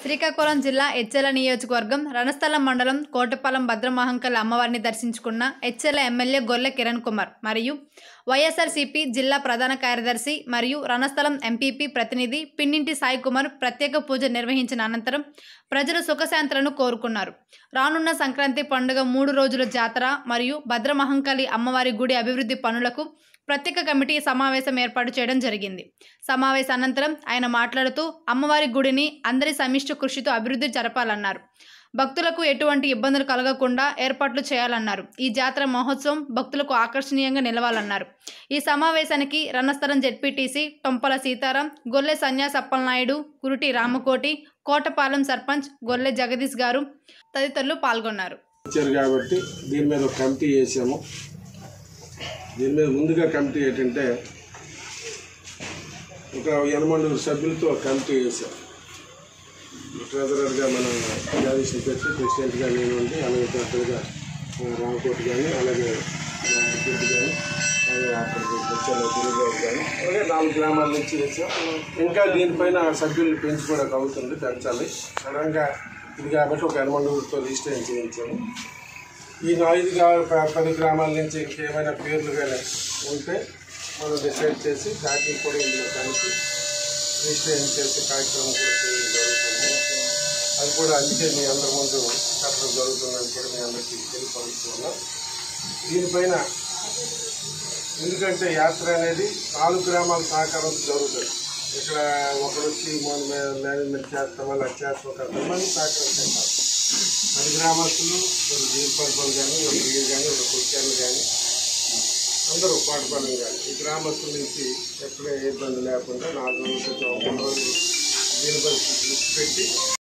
శ్రీకాకుళం జిల్లా ఎచ్చెల నియోజకవర్గం రణస్థలం మండలం కోటపాలెం భద్రమహంకల్ అమ్మవారిని దర్శించుకున్న ఎచ్చెల ఎమ్మెల్యే గొల్లె కిరణ్ కుమార్ మరియు వైఎస్ఆర్సీపీ జిల్లా ప్రధాన కార్యదర్శి మరియు రణస్థలం ఎంపీపీ ప్రతినిధి పిన్నింటి సాయి కుమార్ ప్రత్యేక పూజ నిర్వహించిన అనంతరం ప్రజలు సుఖశాంతులను కోరుకున్నారు రానున్న సంక్రాంతి పండుగ మూడు రోజుల జాతర మరియు భద్రమహంకాళి అమ్మవారి గుడి అభివృద్ధి పనులకు ప్రత్యేక కమిటీ సమావేశం ఏర్పాటు చేయడం జరిగింది సమావేశ అనంతరం ఆయన మాట్లాడుతూ అమ్మవారి గుడిని అందరి సమిష్టి కృషితో అభివృద్ధి జరపాలన్నారు భక్తులకు ఎటువంటి ఇబ్బందులు కలగకుండా ఏర్పాట్లు చేయాలన్నారు ఈ జాతర మహోత్సవం భక్తులకు ఆకర్షణీయంగా నిలవాలన్నారు ఈ సమావేశానికి రణస్థలం జెడ్పీటీసీ టొంపల సీతారాం గొల్లె సన్యాస్ అప్పలనాయుడు కురుటి రామకోటి కోటపాలెం సర్పంచ్ గొల్లె జగదీష్ గారు తదితరులు పాల్గొన్నారు ఇచ్చారు కాబట్టి దీని మీద ఒక కమిటీ వేసాము దీని మీద ముందుగా కమిటీ ఏంటంటే ఒక ఎనమండుగురు సభ్యులతో ఒక కమిటీ వేసాం ట్రెజరర్గా మన జాదీష్ని పెట్టి ప్రెసిడెంట్గా నేను ఉండి అలాగే పెద్దగా రామకోటి కానీ అలాగే రెడ్డి కానీ అలాగే అక్కడికి వచ్చాను గురుగారు కానీ అలాగే నాలుగు గ్రామాల నుంచి వేసాం ఇంకా దీనిపైన సభ్యులు పెంచుకోవడానికి అవుతుంది పెంచాలి సడన్గా ఇది కాబట్టి ఒక ఎనమండుగురితో రిజిస్ట్రేషన్ చేయించాము ఈ ఐదు గా- ప- పది గ్రామాల నుంచి ఇంకేమైనా పేర్లు కానీ ఉంటే మనం డిసైడ్ చేసి వాటిని కూడా ఇందులో కలిపి రిజిస్ట్రేషన్ చేసే కార్యక్రమం కూడా చేయడం జరుగుతుంది అది కూడా అందుకే మీ అందరి ముందు చెప్పడం జరుగుతుందని కూడా మీ అందరికీ తెలియపరుస్తున్నాం దీనిపైన ఎందుకంటే యాత్ర అనేది నాలుగు గ్రామాల సహకారంతో జరుగుతుంది ఇక్కడ ఒకరు వచ్చి మన మేనేజ్మెంట్ చేస్తాం వాళ్ళు అది చేస్తాం ఒక మంది సహకరిస్తారు పది గ్రామస్తులు ఒక జీవిపల్పలు కానీ ఒక వీరు కానీ ఒక కుర్చాలు కానీ అందరూ పాటుపడడం కానీ ఈ గ్రామస్తుల నుంచి ఎక్కడ ఏ ఇబ్బంది లేకుండా నాలుగు రోజులు కొంచెం ఒక మూడు రోజులు దీని పరిస్థితి దృష్టి పెట్టి